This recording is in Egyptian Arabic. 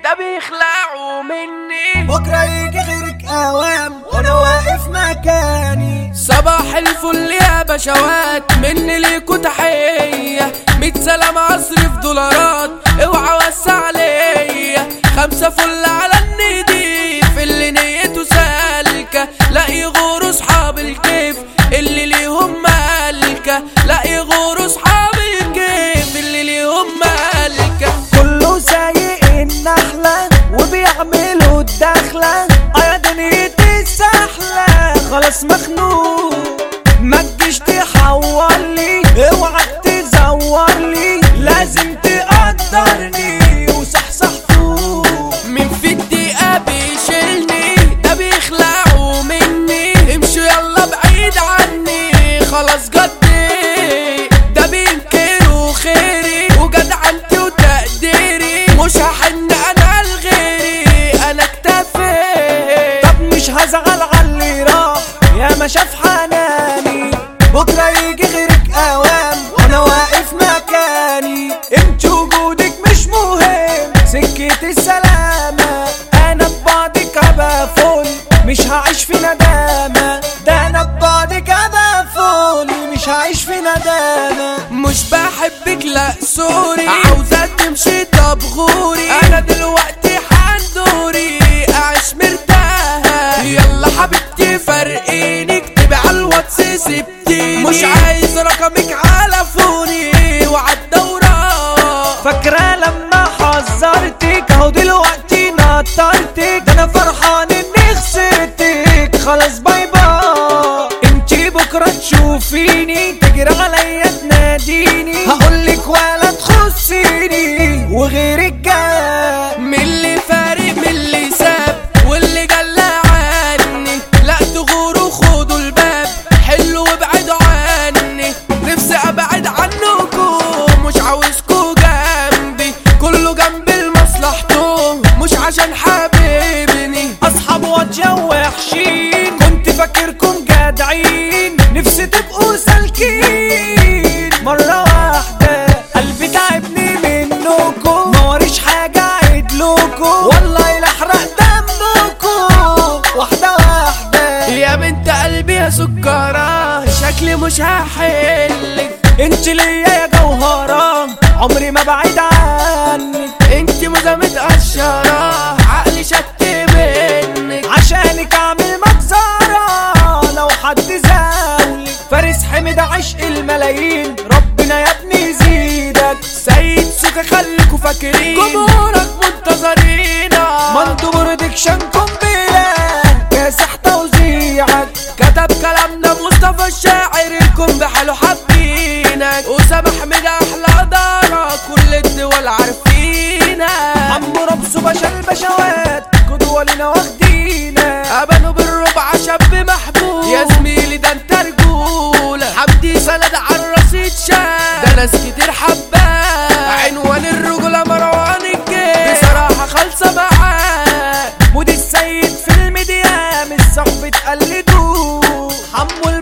ده بيخلعوا مني بكرة يجي غيرك اوام وانا واقف مكاني صباح الفل يا بشوات مني ليكوا تحية ميت سلام اصرف دولارات اوعى وسع عليا خمسة فل على النضيف اللي نيته سالكة لا يغوروا صحاب الكيف اللي ليهم مالكة لا يغوروا صحاب الكيف اللي ليهم مالكة كله سايق النحلة وبيعملوا الدخلة يا دنيتي السحلة خلاص مخنوق ما تجيش تحور لي اوعى تزور لي لازم تقدرني وصحصح فوق من في الدقيقة بيشيلني ده بيخلعوا مني امشوا يلا بعيد عني خلاص جدي ده بينكروا خيري وجدعنتي وتقديري مش هحن انا لغيري انا اكتفيت طب مش هزعل على اللي راح يا ما شاف حناني بكرة يجي غيرك اوام وانا واقف مكاني انت وجودك مش مهم سكة السلامة انا ببعدك ابقى فل مش هعيش في ندامة ده انا ببعدك ابقى فل مش هعيش في ندامة مش بحبك لا سوري عاوزة تمشي طب غوري انا دلوقتي حندوري اعيش مرتاحة يلا حبيبتي فرقيني اكتبي على الواتس سبتي مش عايز رقمك على فوني وعالدورة فاكرة لما حذرتك اهو دلوقتي نطرتك ده انا فرحان اني خسرتك خلاص باي باي انتي بكرة تشوفيني تجري عليا تناديني هقولك ولا تخصيني وغيرك جاي من اللي فارق من اللي ساب واللي جل عني لا تغوروا خدوا الباب حلو وابعدوا عني نفسي ابعد عنكم مش عاوزكوا جنبي كله جنبي لمصلحته مش عشان حبيبني اصحاب واتجا وحشين كنت فاكركم جدعين نفسي تبقوا سالكين مرة واحدة قلبي تعبني منكم ما وريش حاجة عدلكم والله لاحرق دمكم واحدة واحدة يا بنت قلبي يا سكرة شكلي مش هحلك انت ليا يا جوهرة عمري ما بعيد عنك انت موزة متقشرة عقلي شت منك عشانك اعمل مجزرة لو حد زاولك فارس حمد عشق الملايين ربنا يا ابني يزيدك سيد سوكا خليكوا فاكرين جمهورك منتظرينا منتو برودكشن قنبلة كاسح توزيعك كتب كلامنا مصطفى الشاعر الكون بحاله حابينك أسامة حميد أحلى دارة كل الدول عارفينك عمو ربسو باشا البشوات قدوة لنا واخدينا أبانوا بالربع شاب محبوب يا زميلي ده انت رجولة حمدي سند على الرصيد شاب ده ناس كتير حباه عنوان الرجولة مروان الجيش بصراحة خالصة معاه مودي السيد في الميديا مش صحبة تقلدوه حمو